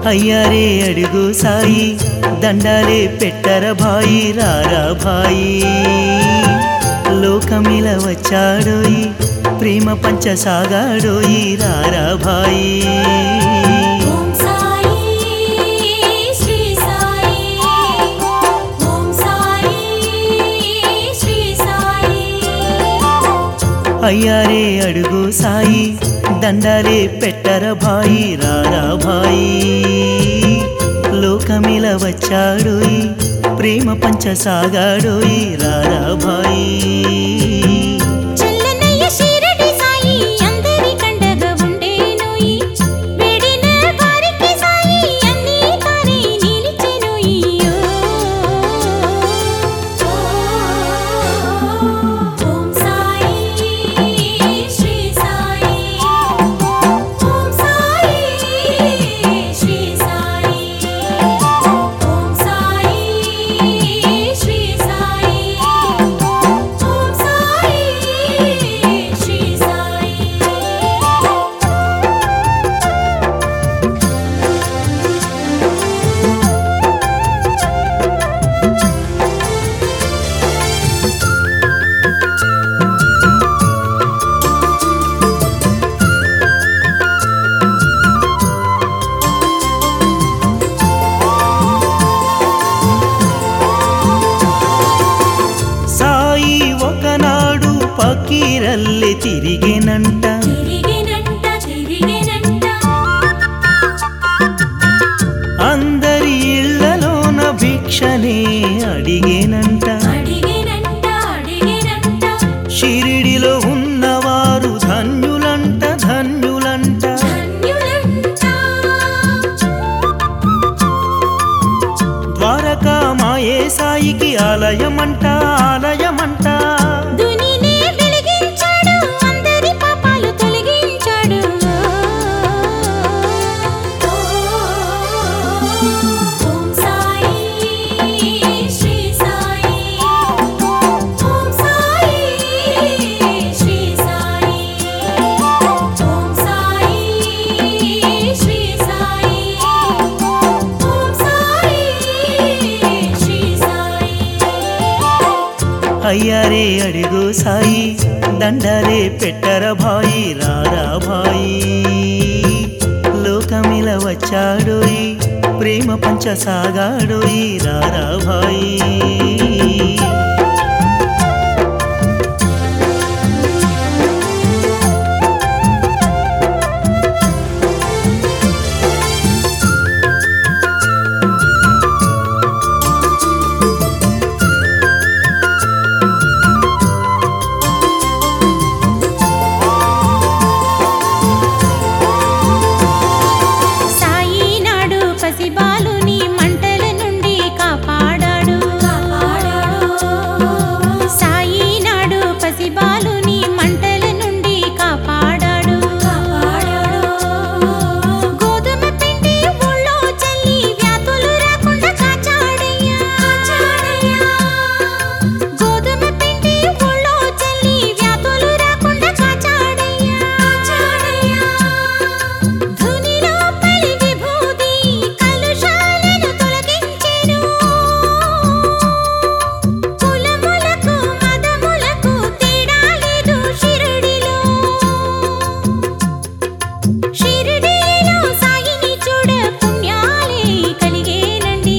అయ్యారే అడుగు సాయి దండాలే పెట్టర భాయి రారా భాయి లోకమిల వచ్చాడోయి ప్రేమ పంచ సాగాడోయి రారా భాయి ఓం సాయి శ్రీ సాయి ఓం సాయి శ్రీ సాయి అయ్యారే అడుగు సాయి దండాలే పెట్టర భాయి రారా భాయి లోకమిల వచ్చాడోయి ప్రేమ పంచ సాగాడోయి రారా భాయి చల్లనయ్య షిరడి సాయి అందరి కండగా ఉండేనోయి వేడిన వారికి సాయి అన్ని తానే నిలిచెనోయి ఓం సాయి శ్రీ సాయి ఓం సాయి శ్రీ సాయి ఓం సాయి శ్రీ సాయి ఓం సాయి శ్రీ సాయి సాయి ఒకనాడు పకీరల్లె తిరిగేనంట తిరిగినంట తిరిగినంట అందరి ఇళ్లలోన భిక్షనే అడిగేనంట అడిగినంట అడిగినంట షిరిడిలో ఉన్నవారు ధన్యులంట ధన్యులంట ధన్యులంట ద్వారకా మాయే సాయికి ఆలయమంట ఆలయమంట దునినే వెలిగించాడు అందరి పాపాలు తొలగించాడు ఓం సాయి శ్రీ సాయి ఓం సాయి శ్రీ సాయి ఓం సాయి శ్రీ సాయి ఓం సాయి శ్రీ సాయి అయ్యారే అడుగు సాయి దండాలే పెట్టర భాయి రారా భాయి లోకమిల వచ్చాడోయి ప్రేమ పంచ సాగాడోయి రారా భాయి సాయి నాడు పసిబాలుని మంటల నుండి కాపాడాడు సాయి నాడు పసిబాలుని మంటల నుండి కాపాడాడు గోధుమ పిండి ఊళ్ళో చల్లి వ్యాధులు రాకుండా కాచాడయ్యా గోధుమ పిండి ఊళ్ళో చల్లి వ్యాధులు రాకుండా కాచాడయ్యా ధునిలో పలి విభూది కలుషాలను తొలగించెను కులములకు మదములకు తేడా లేదు షిరిడిలో షిరిడిలో సాయిని చూడ పుణ్యాలే కలిగేనండి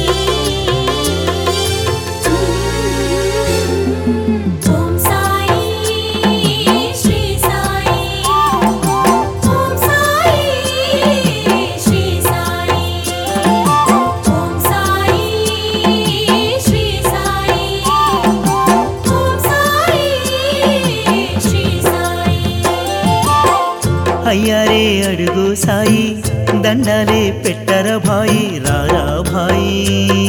ఓం సాయి శ్రీ సాయి ఓం సాయి శ్రీ సాయి ఓం సాయి శ్రీ సాయి ఓం సాయి శ్రీ సాయి అయ్యారే అడుగు సాయి దండాలే పెట్టర భాయి రారా భాయి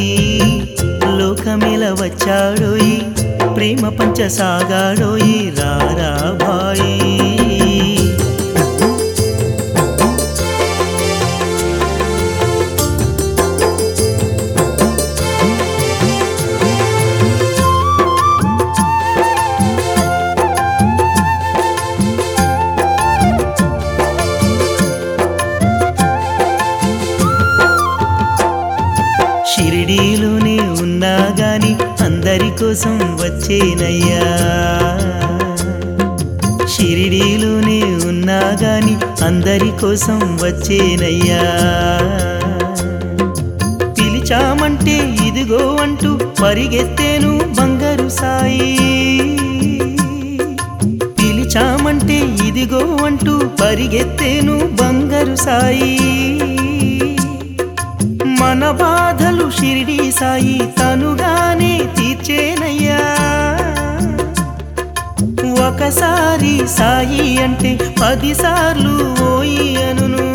లోకమిల వచ్చాడోయి ప్రేమ పంచ సాగాడోయి రారా భాయి కోసం వచ్చేనయ్యా షిరిడీలోనే ఉన్నా గాని అందరి కోసం వచ్చేనయ్యా పిలిచామంటే ఇదిగో అంటూ పరిగెత్తేను బంగారు సాయి పిలిచామంటే ఇదిగో అంటూ పరిగెత్తేను బంగారు సాయి మన బాధలు షిరిడి సాయి తనుగానే తీర్చేనయ్యా ఒకసారి సాయి అంటే పదిసార్లు ఓయి అనును